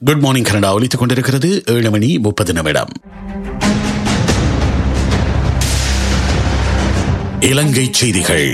good morning Canada ஒலித்துக் கொண்டிருக்கிறது ஏழு மணி முப்பது நிமிடம் இலங்கை செய்திகள்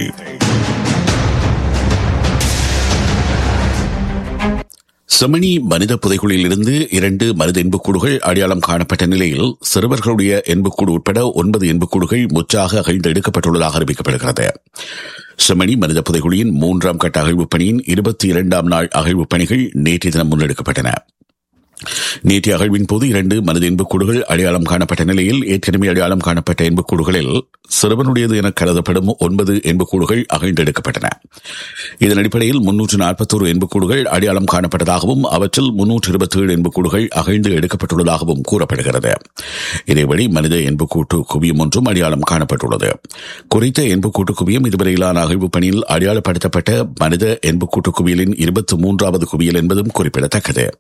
செமணி மனித புதைகுழியில் இருந்து இரண்டு மனித எண்புக்கூடுகள் அடையாளம் காணப்பட்ட நிலையில் சிறுவர்களுடைய எண்புக்கூடு உட்பட ஒன்பது எண்புக்கூடுகள் முற்றாக அகழ்ந்து எடுக்கப்பட்டுள்ளதாக அறிவிக்கப்படுகிறது செமணி மனித புதைகுழியின் மூன்றாம் கட்ட அகழ்வுப் பணியின் இருபத்தி இரண்டாம் நாள் அகழ்வுப் பணிகள் நேற்றைய தினம் முன்னெடுக்கப்பட்டன நேற்றைய அகழ்வின் போது இரண்டு மனித எண்புக்கூடுகள் அடையாளம் காணப்பட்ட நிலையில் ஏற்கனவே அடையாளம் காணப்பட்ட எண்புக்கூடுகளில் சிறுவனுடையது என கருதப்படும் ஒன்பது எண்புக்கூடுகள் அகழ்ந்தெடுக்கப்பட்டன இதன் அடிப்படையில் முன்னூற்று நாற்பத்தோரு எண்புக்கூடுகள் அடையாளம் காணப்பட்டதாகவும் அவற்றில் முன்னூற்று இருபத்தி ஏழு எண்புக்கூடுகள் அகழ்ந்து எடுக்கப்பட்டுள்ளதாகவும் கூறப்படுகிறது இதேவழி மனித எண்புக்கூட்டு குவியம் ஒன்றும் அடையாளம் காணப்பட்டுள்ளது குறித்த எண்புக்கூட்டு குவியம் இதுவரையிலான அகழ்வு பணியில் அடையாளப்படுத்தப்பட்ட மனித எண்புக்கூட்டு குவியலின் இருபத்தி மூன்றாவது குவியல் என்பதும் குறிப்பிடத்தக்கது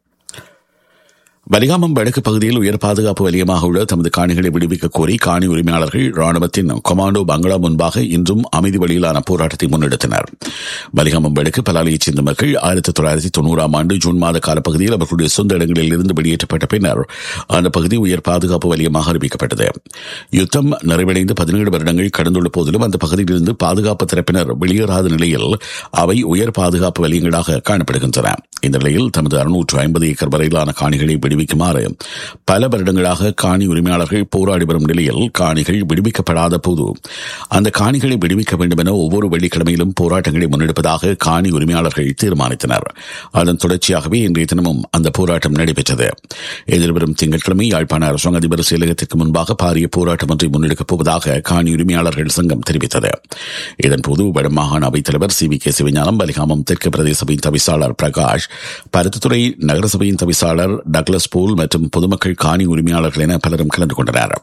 வலிகாமம் வடக்கு பகுதியில் உயர் பாதுகாப்பு வலயமாக உள்ள தமது காணிகளை விடுவிக்க கோரி காணி உரிமையாளர்கள் ராணுவத்தின் கொமாண்டோ பங்களா முன்பாக இன்றும் அமைதி வழியிலான போராட்டத்தை முன்னெடுத்தனர் வலிகாமம் வடக்கு பலாலியைச் சேர்ந்த மக்கள் ஆயிரத்தி தொள்ளாயிரத்தி தொண்ணூறாம் ஆண்டு ஜூன் மாத காலப்பகுதியில் அவர்களுடைய சொந்த இடங்களில் இருந்து வெளியேற்றப்பட்ட பின்னர் அந்த பகுதி உயர் பாதுகாப்பு வலயமாக அறிவிக்கப்பட்டது யுத்தம் நிறைவடைந்து பதினேழு வருடங்கள் கடந்துள்ள போதிலும் அந்த பகுதியிலிருந்து பாதுகாப்பு தரப்பினர் வெளியேறாத நிலையில் அவை உயர் பாதுகாப்பு வலயங்களாக காணப்படுகின்றன இந்த நிலையில் தமது அறுநூற்று ஐம்பது ஏக்கர் வரையிலான காணிகளை விடுவிக்குமாறு பல வருடங்களாக காணி உரிமையாளர்கள் போராடி வரும் நிலையில் காணிகள் விடுவிக்கப்படாத போது அந்த காணிகளை விடுவிக்க வேண்டும் என ஒவ்வொரு வெள்ளிக்கிழமையிலும் போராட்டங்களை முன்னெடுப்பதாக காணி உரிமையாளர்கள் தீர்மானித்தனர் அதன் தொடர்ச்சியாகவே இன்றைய தினமும் அந்த போராட்டம் நடைபெற்றது எதிர்வரும் திங்கட்கிழமை யாழ்ப்பாண அரசாங்க அதிபர் செயலகத்திற்கு முன்பாக பாரிய போராட்டம் ஒன்றை முன்னெடுக்கப் போவதாக காணி உரிமையாளர்கள் சங்கம் தெரிவித்தது இதன்போது வடமாகாண அவைத்தலைவர் C V K Sivagnanam Valikamam தெற்கு பிரதேச சபையின் தவிசாளர் பிரகாஷ் பருத்தித்துறை நகரசபையின் தவிசாளர் டக்ளஸ் போல் மற்றும் பொதுமக்கள் காணி உரிமையாளர்கள் என பலரும் கலந்து கொண்டனர்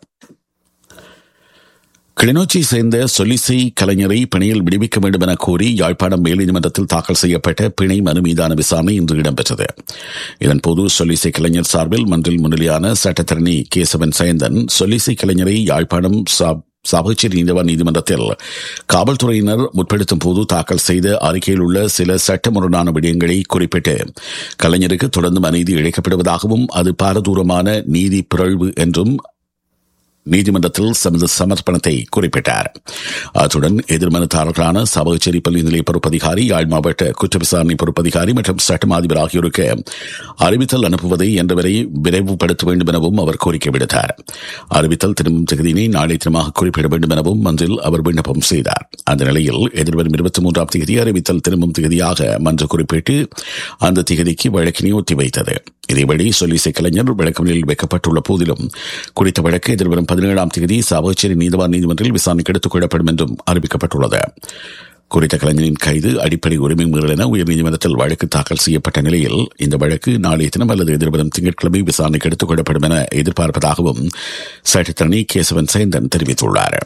கிளிநொச்சியை சேர்ந்த சொலிசை கலைஞரை பிணையில் விடுவிக்க வேண்டும் என கோரி யாழ்ப்பாணம் மேல்நீதிமன்றத்தில் தாக்கல் செய்யப்பட்ட பிணை மனு மீதான விசாரணை இன்று இடம்பெற்றது இதன்போது சொலிசை கலைஞர் சார்பில் மன்றில் முன்னிலையான சட்டத்தரணி கேசவன் சயந்தன் சொலிசை கலைஞரை யாழ்ப்பாணம் சாபச்சேரி நீதவான் நீதிமன்றத்தில் காவல்துறையினர் முற்படுத்தும் போது தாக்கல் செய்த அறிக்கையில் உள்ள சில சட்டமுரணான விடயங்களை குறிப்பிட்டு கலைஞருக்கு தொடர்ந்து அநீதி இழைக்கப்படுவதாகவும் அது பாரதூரமான நீதி பிறழ்வு என்றும் நீதிமன்றத்தில் தமது சமர்ப்பணத்தை குறிப்பிட்டார் அத்துடன் எதிர்மனுதாரர்களான சபகச்சேரி பள்ளி நிலைய பொறுப்பதிகாரி யாழ் மாவட்ட குற்ற விசாரணை பொறுப்பதிகாரி மற்றும் சட்டம் அதிபர் ஆகியோருக்கு அறிவித்தல் அனுப்புவதை என்றவரை விரைவுபடுத்த வேண்டும் எனவும் அவர் கோரிக்கை விடுத்தார் அறிவித்தல் திரும்பும் தகுதியினை நாளை தினமாக குறிப்பிட வேண்டும் எனவும் மன்றில் அவர் விண்ணப்பம் செய்தார் அந்த நிலையில் எதிர்வரும் இருபத்தி மூன்றாம் தேதி அறிவித்தல் திரும்பும் தேதியாக மன்று குறிப்பிட்டு அந்த தேதிக்கு வழக்கினை ஒத்திவைத்தது இதேவழி சொலிசை கலைஞர் விளக்கமலில் வைக்கப்பட்டுள்ள போதிலும் குறித்த வழக்கு எதிர்வரும் பதினேழாம் தேதி சாவகச்சேரி நீதிவான் நீதிமன்றில் விசாரணைக்கு எடுத்துக் கொள்ளப்படும் என்றும் அறிவிக்கப்பட்டுள்ளது குறித்த கலைஞரின் கைது அடிப்படை உரிமை மீறல் என உயர்நீதிமன்றத்தில் வழக்கு தாக்கல் செய்யப்பட்ட நிலையில் இந்த வழக்கு நாளைய தினம் அல்லது எதிர்வரும் திங்கட்கிழமை விசாரணைக்கு எடுத்துக் கொள்ளப்படும் என எதிர்பார்ப்பதாகவும் சட்டத்தரணி கேசவன் சேந்தன் தெரிவித்துள்ளார்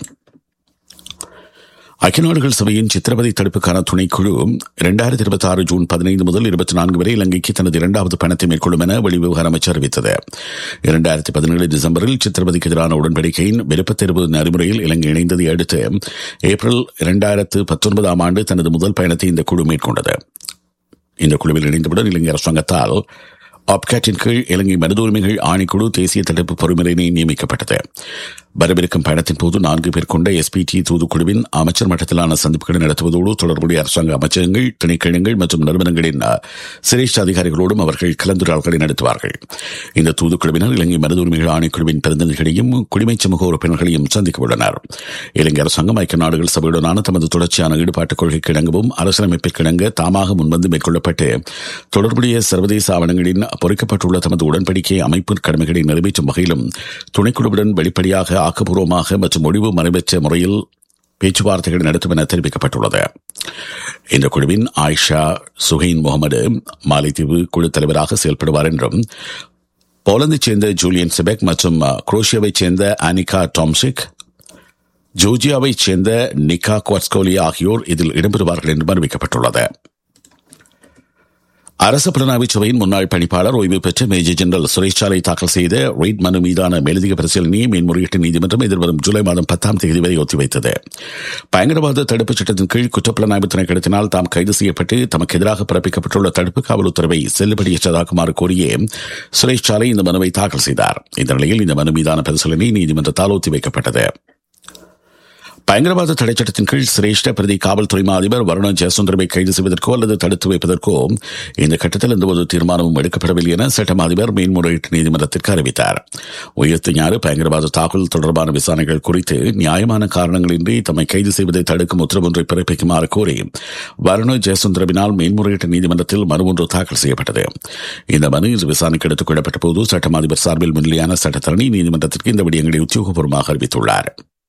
ஐக்கிய நாடுகள் சபையின் சித்திரவதை தடுப்புக்கான துணைக்குழு இரண்டாயிரத்தி இருபத்தி ஆறு ஜூன் பதினைந்து முதல் இருபத்தி நான்கு வரை இலங்கைக்கு தனது இரண்டாவது பயணத்தை மேற்கொள்ளும் என வெளிவிவகார அமைச்சர் அறிவித்தது இரண்டாயிரத்தி பதினேழு டிசம்பரில் சித்திரவதைக்கு எதிரான உடன்படிக்கையின் விருப்பத் தேர்வு நெறிமுறையில் இலங்கை இணைந்ததை அடுத்து ஏப்ரல் இரண்டாயிரத்து பத்தொன்பதாம் ஆண்டு தனது முதல் பயணத்தை இந்த குழு மேற்கொண்டது இந்த குழுவில் இணைந்தவுடன் இலங்கை அரசாங்கத்தால் ஆப்காட்டின் கீழ் இலங்கை மனித உரிமைகள் ஆணைக்குழு தேசிய தடுப்பு பொறுமுறையினை நியமிக்கப்பட்டது வரவிருக்கும் பயணத்தின் போது நான்கு பேர் கொண்ட எஸ்பிடி தூதுக்குழுவின் அமைச்சர் மட்டத்திலான சந்திப்புகளை நடத்துவதோடு தொடர்புடைய அரசாங்க அமைச்சகங்கள் திணைக்கிழங்கள் மற்றும் நிறுவனங்களின் சிரேஷ்ட அதிகாரிகளோடும் அவர்கள் கலந்துரையாடல்களை நடத்துவார்கள் இந்த தூதுக்குழுவினர் இலங்கை மனித உரிமைகள் ஆணைக்குழுவின் பிரதிநிதிகளையும் குடிமை சமூக உறுப்பினர்களையும் சந்திக்க உள்ளனர் இலங்கை அரசாங்கம் ஐக்கிய நாடுகள் சபையுடனான தமது தொடர்ச்சியான ஈடுபாட்டுக் கொள்கைக்கு இணங்கவும் அரசியலமைப்பிற்கு இணங்க தாமாக முன்வந்து மேற்கொள்ளப்பட்டு தொடர்புடைய சர்வதேச ஆவணங்களின் பொறிக்கப்பட்டுள்ள தமது உடன்படிக்கை அமைப்பு கடமைகளை நிறைவேற்றும் வகையிலும் துணைக்குழுவுடன் வெளிப்படையாக ஆக்கப்பூர்வமாக மற்றும் ஒழிவு மறைவற்ற முறையில் பேச்சுவார்த்தைகள் நடத்தும் என தெரிவிக்கப்பட்டுள்ளது இந்த குழுவின் ஆயிஷா சுஹைன் முகமது மாலைத்தீவு குழு தலைவராக செயல்படுவார் என்றும் போலந்தைச் சேர்ந்த ஜூலியன் செபெக் மற்றும் குரோஷியாவைச் சேர்ந்த ஆனிகா டாம்சிக் ஜோர்ஜியாவைச் சேர்ந்த நிகா குவாட்ஸ்கோலியா ஆகியோர் இதில் இடம்பெறுவார்கள் என்றும் அறிவிக்கப்பட்டுள்ளது அரசு புலனாய்வு சபையின் முன்னாள் பணிப்பாளர் ஓய்வு பெற்ற மேஜர் ஜெனரல் சுரேஷ் சாலை தாக்கல் செய்த ரெய்ட் மனு மீதான மேலதிக பரிசீலனையை மேன்முறையீட்டு நீதிமன்றம் எதிர்வரும் ஜூலை மாதம் பத்தாம் தேதி வரை ஒத்திவைத்தது பயங்கரவாத தடுப்புச் சட்டத்தின் கீழ் குற்றப்புலனாய்வு திணைக்களத்தினால் தாம் கைது செய்யப்பட்டு தமக்கு எதிராக பிறப்பிக்கப்பட்டுள்ள தடுப்பு காவல் உத்தரவை செல்லுபடியற்றதாக்குமாறு கோரியே சுரேஷ் சாலை இந்த மனுவை தாக்கல் செய்தார் இந்த நிலையில் இந்த மனு மீதான பரிசீலனை நீதிமன்றத்தால் ஒத்திவைக்கப்பட்டது பயங்கரவாத தடை சட்டத்தின் கீழ் சிரேஷ்ட பிரதி காவல்துறை அதிபர் வருண ஜெயசுந்தரமை கைது செய்வதற்கோ அல்லது தடுத்து வைப்பதற்கோ இந்த கட்டத்தில் எந்தவொரு தீர்மானமும் எடுக்கப்படவில்லை என சட்டம் அதிபர் மேன்முறையீட்டு நீதிமன்றத்திற்கு அறிவித்தார் உயிர்த்து ஞாறு பயங்கரவாத தாக்குதல் தொடர்பான விசாரணைகள் குறித்து நியாயமான காரணங்களின்றி தம்மை கைது செய்வதை தடுக்கும் உத்தரவு ஒன்றை பிறப்பிக்குமாறு கோரி வருண ஜெயசுந்தரவினால் மேன்முறையீட்டு நீதிமன்றத்தில் மனு ஒன்று தாக்கல் செய்யப்பட்டது இந்த மனு இன்று விசாரணைக்கு எடுத்துக் கொள்ளப்பட்ட போது சட்டம் அதிபர் சார்பில் முன்னிலையான சட்டத்தரணி நீதிமன்றத்திற்கு இந்த விடயங்களை உத்தியோகபூர்வமாக அறிவித்துள்ளார்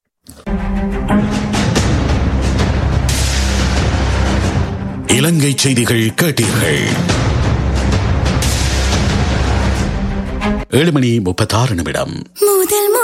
இலங்கை செய்திகள் கேட்டீர்கள் ஏழு மணி முப்பத்தாறு நிமிடம் முதல்